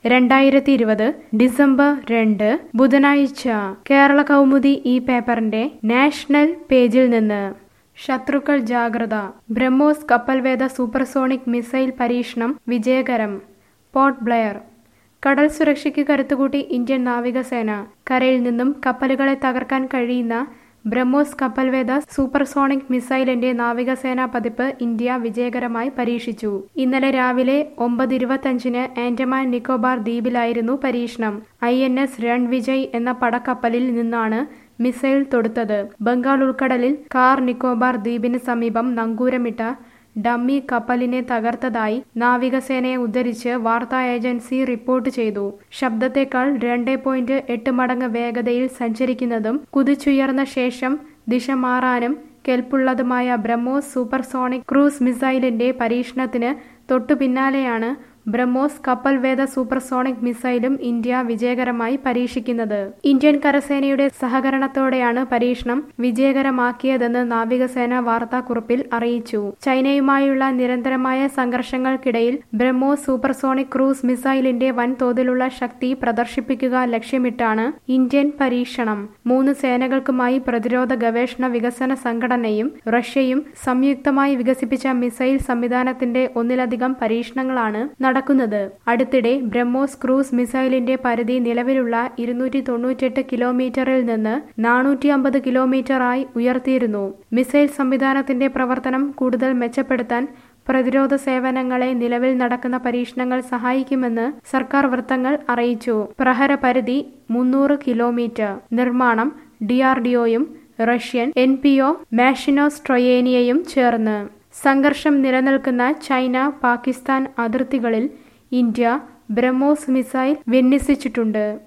രണ്ടായിരത്തി ഇരുപത് ഡിസംബർ രണ്ട് ബുധനാഴ്ച കേരള കൗമുദി ഈ പേപ്പറിന്റെ നാഷണൽ പേജിൽ നിന്ന് ശത്രുക്കൾ ജാഗ്രത ബ്രഹ്മോസ് കപ്പൽവേദ സൂപ്പർസോണിക് മിസൈൽ പരീക്ഷണം വിജയകരം പോർട്ട് ബ്ലെയർ കടൽ സുരക്ഷയ്ക്ക് കരുത്തുകൂട്ടി ഇന്ത്യൻ നാവികസേന കരയിൽ നിന്നും കപ്പലുകളെ തകർക്കാൻ കഴിയുന്ന ബ്രഹ്മോസ് കപ്പൽവേദ സൂപ്പർസോണിക് മിസൈലിന്റെ നാവികസേനാ പതിപ്പ് ഇന്ത്യ വിജയകരമായി പരീക്ഷിച്ചു ഇന്നലെ രാവിലെ ഒമ്പത് ഇരുപത്തഞ്ചിന് ആൻഡമാൻ നിക്കോബാർ ദ്വീപിലായിരുന്നു പരീക്ഷണം ഐ എൻ എസ് രൺവിജയ് എന്ന പടക്കപ്പലിൽ നിന്നാണ് മിസൈൽ തൊടുത്തത് ബംഗാൾ ഉൾക്കടലിൽ കാർ നിക്കോബാർ ദ്വീപിന് സമീപം നങ്കൂരമിട്ട ഡമ്മി കപ്പലിനെ തകർത്തതായി നാവികസേനയെ ഉദ്ധരിച്ച് വാർത്താ ഏജൻസി റിപ്പോർട്ട് ചെയ്തു ശബ്ദത്തേക്കാൾ രണ്ട് പോയിന്റ് എട്ട് മടങ്ങ് വേഗതയിൽ സഞ്ചരിക്കുന്നതും കുതിച്ചുയർന്ന ശേഷം ദിശ മാറാനും കെൽപ്പുള്ളതുമായ ബ്രഹ്മോസ് സൂപ്പർസോണിക് ക്രൂസ് മിസൈലിന്റെ പരീക്ഷണത്തിന് തൊട്ടു പിന്നാലെയാണ് ബ്രഹ്മോസ് കപ്പൽവേദ സൂപ്പർസോണിക് മിസൈലും ഇന്ത്യ വിജയകരമായി പരീക്ഷിക്കുന്നത് ഇന്ത്യൻ കരസേനയുടെ സഹകരണത്തോടെയാണ് പരീക്ഷണം വിജയകരമാക്കിയതെന്ന് നാവികസേന വാർത്താക്കുറിപ്പിൽ അറിയിച്ചു ചൈനയുമായുള്ള നിരന്തരമായ സംഘർഷങ്ങൾക്കിടയിൽ ബ്രഹ്മോസ് സൂപ്പർസോണിക് ക്രൂസ് മിസൈലിന്റെ വൻതോതിലുള്ള ശക്തി പ്രദർശിപ്പിക്കുക ലക്ഷ്യമിട്ടാണ് ഇന്ത്യൻ പരീക്ഷണം മൂന്ന് സേനകൾക്കുമായി പ്രതിരോധ ഗവേഷണ വികസന സംഘടനയും റഷ്യയും സംയുക്തമായി വികസിപ്പിച്ച മിസൈൽ സംവിധാനത്തിന്റെ ഒന്നിലധികം പരീക്ഷണങ്ങളാണ് നടക്കുന്നത് അടുത്തിടെ ബ്രഹ്മോസ് ക്രൂസ് മിസൈലിന്റെ പരിധി നിലവിലുള്ള ഇരുന്നൂറ്റി തൊണ്ണൂറ്റെട്ട് കിലോമീറ്ററിൽ നിന്ന് നാനൂറ്റി അമ്പത് കിലോമീറ്ററായി ഉയർത്തിയിരുന്നു മിസൈൽ സംവിധാനത്തിന്റെ പ്രവർത്തനം കൂടുതൽ മെച്ചപ്പെടുത്താൻ പ്രതിരോധ സേവനങ്ങളെ നിലവിൽ നടക്കുന്ന പരീക്ഷണങ്ങൾ സഹായിക്കുമെന്ന് സർക്കാർ വൃത്തങ്ങൾ അറിയിച്ചു പ്രഹര പരിധി മുന്നൂറ് കിലോമീറ്റർ നിർമ്മാണം ഡിആർഡിഒയും റഷ്യൻ എൻ പി ഒ മാഷിനോസ്ട്രൊയേനിയയും ചേർന്ന് സംഘർഷം നിലനിൽക്കുന്ന ചൈന പാകിസ്ഥാൻ അതിർത്തികളിൽ ഇന്ത്യ ബ്രഹ്മോസ് മിസൈൽ വിന്യസിച്ചിട്ടുണ്ട്